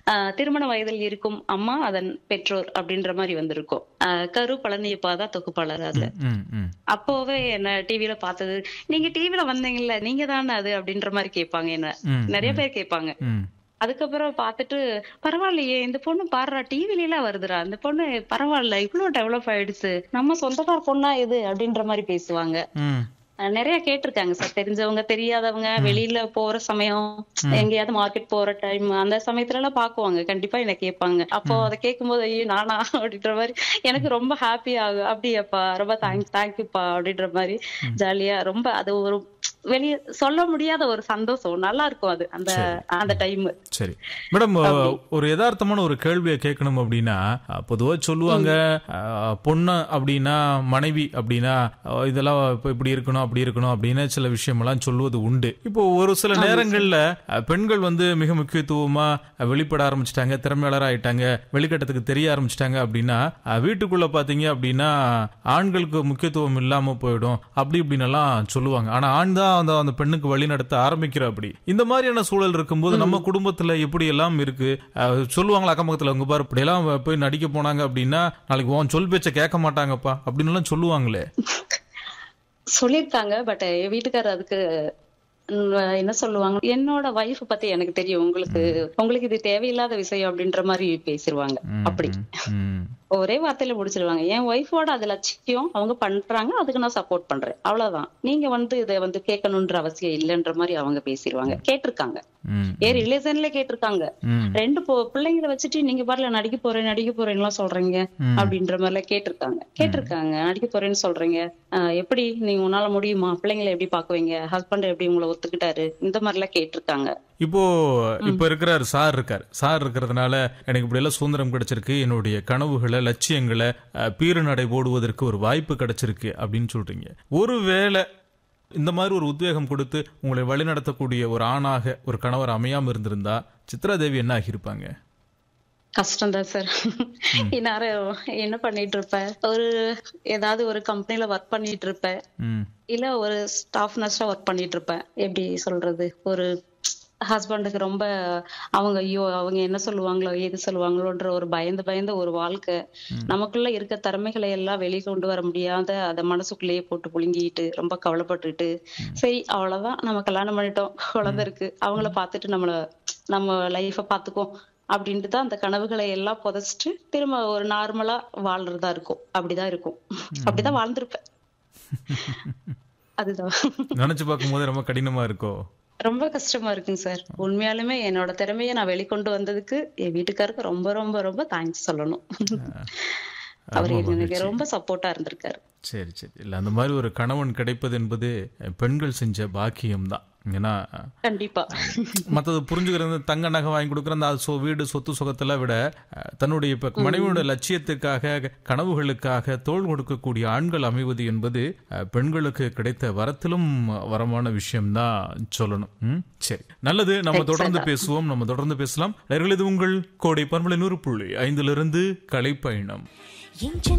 ஆஹ் திருமண வயதில் இருக்கும் அம்மா அதன் பெற்றோர் அப்படின்ற மாதிரி வந்திருக்கும் ஆஹ் கரு பழனியப்பா தான் தொகுப்பாளர் அதுல ம் ம் அப்போவே என்ன டிவில பார்த்தது நீங்க டிவில வந்தீங்கல்ல நீங்க தானே அது அப்படின்ற மாதிரி கேட்பாங்க என்ன ம், நிறைய பேர் கேட்பாங்க ம் அதுக்கப்புறம் பார்த்துட்டு பரவாயில்லையே இந்த பொண்ணு பாடுறா டிவில எல்லாம் வருதுடா இந்த பொண்ணு பரவாயில்ல இவ்வளவு டெவலப் ஆயிடுச்சு நம்ம சொந்தக்கார பொண்ணா இது அப்படின்ற மாதிரி பேசுவாங்க ம் அஹ் நிறைய கேட்டிருக்காங்க சார் தெரிஞ்சவங்க தெரியாதவங்க வெளியில போற சமயம் எங்கேயாவது மார்க்கெட் போற டைம் அந்த சமயத்துல எல்லாம் பாக்குவாங்க கண்டிப்பா என்ன கேட்பாங்க அப்போ அதை கேட்கும்போது ஐயோ நானா அப்படின்ற மாதிரி எனக்கு ரொம்ப ஹாப்பி ஆகும் அப்படியாப்பா ரொம்ப தேங்க்ஸ் தேங்க்யூப்பா அப்படின்ற மாதிரி ஜாலியா ரொம்ப அது ஒரு வெளிய சொல்ல முடியாத ஒரு சந்தோஷம் நல்லா இருக்கும் அது அந்த அந்த டைம் சரி மேடம் ஒரு யதார்த்தமான ஒரு கேள்வியை கேட்கணும் அப்படின்னா அஹ், பொதுவா சொல்லுவாங்க அஹ், பொண்ணு அப்படின்னா மனைவி அப்படின்னா அஹ், இதெல்லாம் இப்ப இப்படி இருக்கணும் அப்படி இருக்கணும் அப்படின்னு சில விஷயமெல்லாம் சொல்லுவது உண்டு இப்போ ஒரு சில நேரங்கள்ல அஹ், பெண்கள் வந்து மிக முக்கியத்துவமா அஹ், வெளிப்பட ஆரம்பிச்சிட்டாங்க திறமையாளர் ஆயிட்டாங்க வெளிக்கட்டத்துக்கு தெரிய ஆரம்பிச்சிட்டாங்க அப்படின்னா அஹ், வீட்டுக்குள்ள பாத்தீங்க அப்படின்னா ஆண்களுக்கு முக்கியத்துவம் இல்லாம போயிடும் அப்படி இப்படின்னு எல்லாம் சொல்லுவாங்க ஆனா ஆண் தான் அந்த அந்த பெண்ணுக்கு வழி நடத்த ஆரம்பிக்கிற அப்படி இந்த மாதிரியான சூழல் இருக்கும்போது நம்ம குடும்பத்துல எப்படி எல்லாம் இருக்கு அஹ், சொல்லுவாங்களா அக்கம் பக்கத்துல உங்க பாரு இப்படி எல்லாம் போய் நடிக்க போனாங்க அப்படின்னா நாளைக்கு உன் சொல் பேச்ச கேட்க மாட்டாங்கப்பா அப்படின்னு எல்லாம் சொல்லுவாங்களே சொல்லியிருக்காங்க பட் என் வீட்டுக்காரர் அதுக்கு உம், என்ன சொல்லுவாங்க என்னோட வைஃப் பத்தி எனக்கு தெரியும் உங்களுக்கு உங்களுக்கு இது தேவையில்லாத விஷயம் அப்படின்ற மாதிரி பேசிருவாங்க ம், அப்படி ம், ம். ஒரே வார்த்தையில முடிச்சிருவாங்க என் ஒய்ஃபோட அது லட்சியம் அவங்க பண்றாங்க அதுக்கு நான் சப்போர்ட் பண்றேன் அவ்வளவுதான் நீங்க வந்து இதை வந்து கேட்கணுன்ற அவசியம் இல்லைன்ற மாதிரி அவங்க பேசிடுவாங்க கேட்டிருக்காங்க ம், ஏன் ரிலேஷன்ல கேட்டிருக்காங்க ம், ரெண்டு பொ- பிள்ளைங்களை வச்சுட்டு நீங்க பாருல நடிக்க போறேன் நடிக்க போறேன்லாம் சொல்றீங்க ம். அப்படின்ற மாதிரி எல்லாம் கேட்டிருக்காங்க கேட்டிருக்காங்க நடிக்க போறேன்னு சொல்றீங்க ஆஹ் எப்படி நீங்க உன்னால முடியுமா பிள்ளைங்களை எப்படி பாக்குவீங்க ஹஸ்பண்ட் எப்படி உங்களை ஒத்துக்கிட்டாரு இந்த மாதிரி எல்லாம் கேட்டிருக்காங்க இப்போ இப்ப இருக்கிறார் சார் இருக்கார் சார் இருக்கிறதுனால எனக்கு இப்படி எல்லாம் சுதந்திரம் கிடைச்சிருக்கு என்னுடைய கனவுகளை லட்சியங்களை அஹ், பீறு நடை போடுவதற்கு ஒரு வாய்ப்பு கிடைச்சிருக்கு அப்படின்னு சொல்றீங்க ஒருவேளை இந்த மாதிரி ஒரு உத்வேகம் கொடுத்து உங்களை வழிநடத்தக்கூடிய ஒரு ஆணாக ஒரு கணவர் அமையாம இருந்திருந்தா சித்ரா தேவி என்ன ஆகியிருப்பாங்க கஷ்டம்தான் சார் இந்நேரம் என்ன பண்ணிட்டு இருப்பேன் ஒரு ஏதாவது ஒரு கம்பெனில ஒர்க் பண்ணிட்டு இருப்பேன் ம் இல்ல ஒரு ஸ்டாஃப் நர்ஸா ஒர்க் பண்ணிட்டு இருப்பேன் எப்படி சொல்றது ஒரு ஹஸ்பண்டுக்கு ரொம்ப அவங்க ஐயோ அவங்க என்ன சொல்லுவாங்களோ ஏது சொல்லுவாங்களோன்ற ஒரு பயந்து பயந்த ஒரு வாழ்க்கை நமக்குள்ள இருக்க திறமைகளை எல்லாம் வெளியே கொண்டு வர முடியாத அதை மனசுக்குள்ளேயே போட்டு புழுங்கிட்டு ரொம்ப கவலைப்பட்டுட்டு சரி அவ்வளவுதான் நம்ம கல்யாணம் பண்ணிட்டோம் குழந்தை இருக்கு அவங்கள பார்த்துட்டு நம்மள நம்ம லைஃப பாத்துக்கோ அப்படின்ட்டு தான் அந்த கனவுகளை எல்லாம் புதைச்சிட்டு திரும்ப ஒரு நார்மலா வாழ்றதா இருக்கும் அப்படிதான் இருக்கும் அப்படிதான் வாழ்ந்திருப்பேன் அதுதான் நினைச்சு பார்க்கும்போது ரொம்ப கடினமா இருக்கோ ரொம்ப கஷ்டமா இருக்குங்க சார் உண்மையாலுமே என்னோட திறமையை நான் வெளிக்கொண்டு வந்ததுக்கு என் வீட்டுக்காருக்கு ரொம்ப ரொம்ப ரொம்ப தேங்க்ஸ் சொல்லணும் அவர் எனக்கு ரொம்ப சப்போர்ட்டா இருந்திருக்காரு சரி சரி இல்ல அந்த மாதிரி ஒரு கணவன் கிடைப்பது என்பது அஹ், பெண்கள் செஞ்ச பாக்கியம் தான் ஏன்னா கண்டிப்பா மற்றது புரிஞ்சுக்கிறது தங்க நகை வாங்கி கொடுக்குற அந்த சொ வீடு சொத்து சுகத்தெல்லாம் விட அஹ், தன்னுடைய இப்ப மனைவியோட லட்சியத்துக்காக கனவுகளுக்காக தோள் கொடுக்கக்கூடிய ஆண்கள் அமைவது என்பது அஹ், பெண்களுக்கு கிடைத்த வரத்திலும் வரமான விஷயம்தான் சொல்லணும் ம்? சரி நல்லது நம்ம தொடர்ந்து பேசுவோம் நம்ம தொடர்ந்து பேசலாம் நேயர்களே, இது உங்கள் கோடை பண்பலை நூறு புள்ளி ஐந்திலிருந்து கலைப்பயணம் என்